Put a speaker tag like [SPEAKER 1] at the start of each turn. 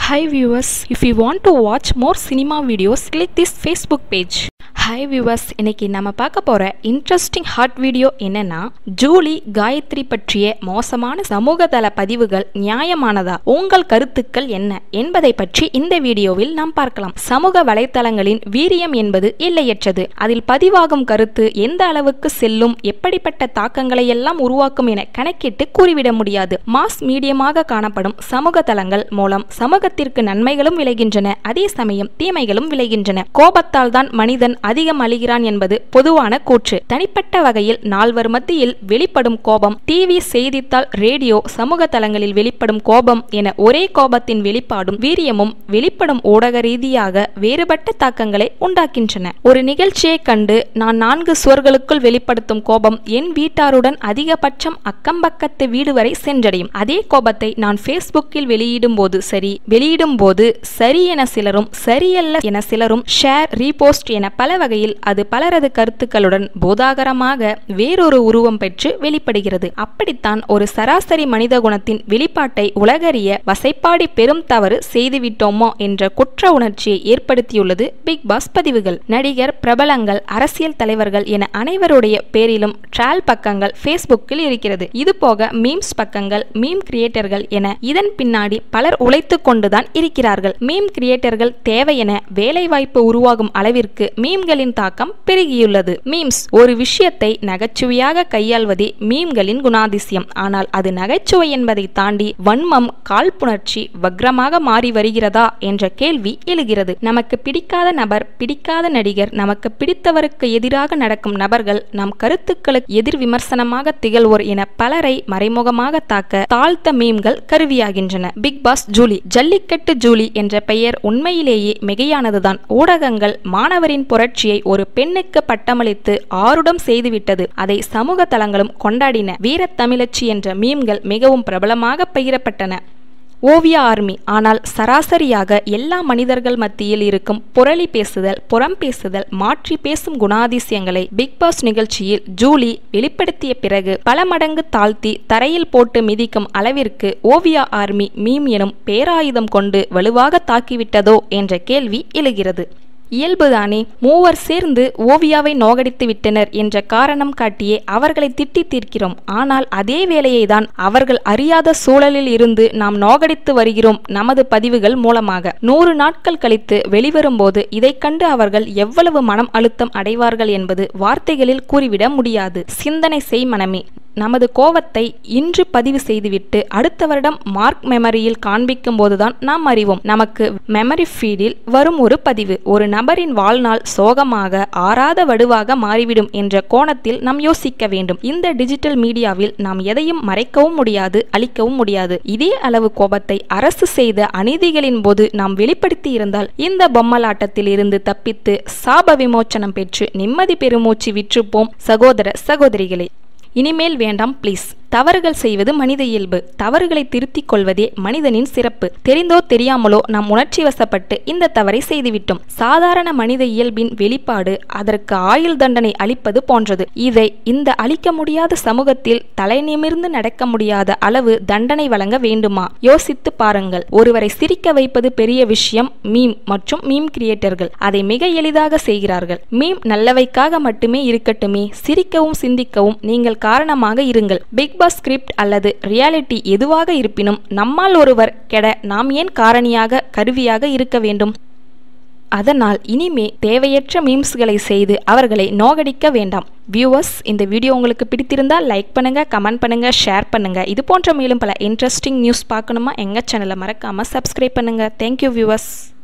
[SPEAKER 1] Hi viewers, if you want to watch more cinema videos, click this Facebook page. Hi viewers இன்னைக்கு நம்ம பார்க்க போகிற interesting hot video என்னன்னா ஜூலி காயத்ரி பற்றிய மோசமான சமூகதள பதிவுகள் நியாயமானதா உங்கள் கருத்துக்கள் என்ன என்பதை பற்றி இந்த வீடியோவில் நாம் பார்க்கலாம் சமூக வலைத்தளங்களின் வீரியம் என்பது எல்லையற்றது அதில் பதிவாகும் கருத்து எந்த அளவுக்கு செல்லும் எப்படிப்பட்ட தாக்கங்களை எல்லாம் உருவாக்கும் என கணக்கிட்டு கூறிவிட முடியாது மாஸ் மீடியமாக காணப்படும் சமூக தளங்கள் மூலம் சமூகத்திற்கு நன்மைகளும் விளைகின்றன அதே சமயம் தீமைகளும் விளைகின்றன கோபத்தால் தான் மனிதன் அதிகம் அழிகிறான் என்பது பொதுவான கூற்று தனிப்பட்ட வகையில் நால்வர் மத்தியில் வெளிப்படும் கோபம் டிவி செய்தித்தாள் ரேடியோ சமூக தளங்களில் வெளிப்படும் கோபம் என ஒரே கோபத்தின் வெளிப்பாடும் வீரியமும் வெளிப்படும் ஊடக ரீதியாக வேறுபட்ட தாக்கங்களை உண்டாக்கின்றன ஒரு நிகழ்ச்சியை கண்டு நான் நான்கு சுவர்களுக்குள் வெளிப்படுத்தும் கோபம் என் வீட்டாருடன் அதிகபட்சம் அக்கம்பக்கத்து வீடு வரை சென்றடையும் அதே கோபத்தை நான் ஃபேஸ்புக்கில் வெளியிடும் போது சரி வெளியிடும் போது சரி என சிலரும் சரியல்ல என சிலரும் ஷேர் ரீபோஸ்ட் என பல வகையில் அது பலரது கருத்துக்களுடன் போதாகரமாக வேறொரு உருவம் பெற்று வெளிப்படுகிறது அப்படித்தான் ஒரு சராசரி மனித குணத்தின் வெளிப்பாட்டை உலகறிய வசைப்பாடி பெரும் தவறு செய்துவிட்டோமோ என்ற குற்ற உணர்ச்சியை ஏற்படுத்தியுள்ளது பிக் பாஸ் பதிவுகள் நடிகர் பிரபலங்கள் அரசியல் தலைவர்கள் என அனைவருடைய பேரிலும் ட்ரால் பக்கங்கள் ஃபேஸ்புக்கில் இருக்கிறது இது போக மீம்ஸ் பக்கங்கள் மீம் கிரியேட்டர்கள் என இதன் பின்னாடி பலர் உழைத்து கொண்டுதான் இருக்கிறார்கள் மீம் கிரியேட்டர்கள் தேவை என வேலைவாய்ப்பு உருவாகும் அளவிற்கு மீம்களின் தாக்கம் பெருகியுள்ளது மீம்ஸ் ஒரு விஷயத்தை நகைச்சுவையாக கையாள்வதே மீம்களின் குணாதிசயம் ஆனால் அது நகைச்சுவை என்பதை தாண்டி வன்மம் காழ்ப்புணர்ச்சி வக்ரமாக மாறி வருகிறதா என்ற கேள்வி எழுகிறது நமக்கு பிடிக்காத நபர் பிடிக்காத நடிகர் நமக்கு பிடித்தவருக்கு எதிராக நடக்கும் நபர்கள் நம் கருத்துக்களுக்கு எதிர் விமர்சனமாக திகழ்வோர் என பலரை மறைமுகமாக தாக்க தாழ்த்த மீம்கள் கருவியாகின்றன பிக் பாஸ் ஜூலி ஜல்லிக்கட்டு ஜூலி என்ற பெயர் உண்மையிலேயே மிகையானதுதான் ஊடகங்கள் மாணவரின் புரட்சியை ஒரு பெண்ணுக்கு பட்டமளித்து ஆருடம் செய்துவிட்டது அதை சமூக தளங்களும் கொண்டாடின வீரத்தமிழச்சி என்ற மீம்கள் மிகவும் பிரபலமாக பகிரப்பட்டன ஓவியா ஆர்மி ஆனால் சராசரியாக எல்லா மனிதர்கள் மத்தியில் இருக்கும் புரளி பேசுதல் புறம் பேசுதல் மாற்றி பேசும் குணாதிசயங்களை பிக் பாஸ் நிகழ்ச்சியில் ஜூலி வெளிப்படுத்திய பிறகு பல மடங்கு தாழ்த்தி தரையில் போட்டு மிதிக்கும் அளவிற்கு ஓவியா ஆர்மி மீம் எனும் பேராயுதம் கொண்டு வலுவாக தாக்கிவிட்டதோ என்ற கேள்வி எழுகிறது இயல்புதானே மூவர் சேர்ந்து ஓவியாவை நோகடித்து விட்டனர் என்ற காரணம் காட்டியே அவர்களை திட்டி தீர்க்கிறோம் ஆனால் அதே வேளையை தான் அவர்கள் அறியாத சூழலில் இருந்து நாம் நோகடித்து வருகிறோம் நமது பதிவுகள் மூலமாக நூறு நாட்கள் கழித்து வெளிவரும்போது இதை கண்டு அவர்கள் எவ்வளவு மனம் அழுத்தம் அடைவார்கள் என்பது வார்த்தைகளில் கூறிவிட முடியாது சிந்தனை செய் மனமே நமது கோவத்தை இன்று பதிவு செய்துவிட்டு அடுத்த வருடம் மார்க் மெமரியில் காண்பிக்கும் போதுதான் நாம் அறிவோம் நமக்கு மெமரி ஃபீடில் வரும் ஒரு பதிவு ஒரு நபரின் வாழ்நாள் சோகமாக ஆறாத வடுவாக மாறிவிடும் என்ற கோணத்தில் நாம் யோசிக்க வேண்டும் இந்த டிஜிட்டல் மீடியாவில் நாம் எதையும் மறைக்கவும் முடியாது அழிக்கவும் முடியாது இதே அளவு கோபத்தை அரசு செய்த அநீதிகளின் போது நாம் வெளிப்படுத்தி இருந்தால் இந்த பொம்மலாட்டத்தில் இருந்து தப்பித்து சாப விமோச்சனம் பெற்று நிம்மதி பெருமூச்சு விற்றுப்போம் சகோதர சகோதரிகளே இனிமேல் வேண்டாம் ப்ளீஸ் தவறுகள் செய்வது மனித இயல்பு தவறுகளை திருத்திக் கொள்வதே மனிதனின் சிறப்பு தெரிந்தோ தெரியாமலோ நாம் உணர்ச்சி வசப்பட்டு இந்த தவறை செய்துவிட்டோம் சாதாரண மனித இயல்பின் வெளிப்பாடு அதற்கு ஆயுள் தண்டனை அளிப்பது போன்றது இதை இந்த அழிக்க முடியாத சமூகத்தில் தலை நிமிர்ந்து நடக்க முடியாத அளவு தண்டனை வழங்க வேண்டுமா யோசித்து பாருங்கள் ஒருவரை சிரிக்க வைப்பது பெரிய விஷயம் மீம் மற்றும் மீம் கிரியேட்டர்கள் அதை மிக எளிதாக செய்கிறார்கள் மீம் நல்லவைக்காக மட்டுமே இருக்கட்டுமே சிரிக்கவும் சிந்திக்கவும் நீங்கள் காரணமாக இருங்கள் பிக் பாஸ் ஸ்கிரிப்ட் அல்லது ரியாலிட்டி எதுவாக இருப்பினும் நம்மால் ஒருவர் கெட நாம் ஏன் காரணியாக கருவியாக இருக்க வேண்டும் அதனால் இனிமே தேவையற்ற மீம்ஸ்களை செய்து அவர்களை நோகடிக்க வேண்டாம் வியூவர்ஸ் இந்த வீடியோ உங்களுக்கு பிடித்திருந்தால் லைக் பண்ணுங்க கமெண்ட் பண்ணுங்க ஷேர் பண்ணுங்க இது போன்ற மேலும் பல இன்ட்ரெஸ்டிங் நியூஸ் பார்க்கணுமா எங்க சேனலை மறக்காம சப்ஸ்கிரைப் பண்ணுங்க தேங்க்யூ வியூவர்ஸ்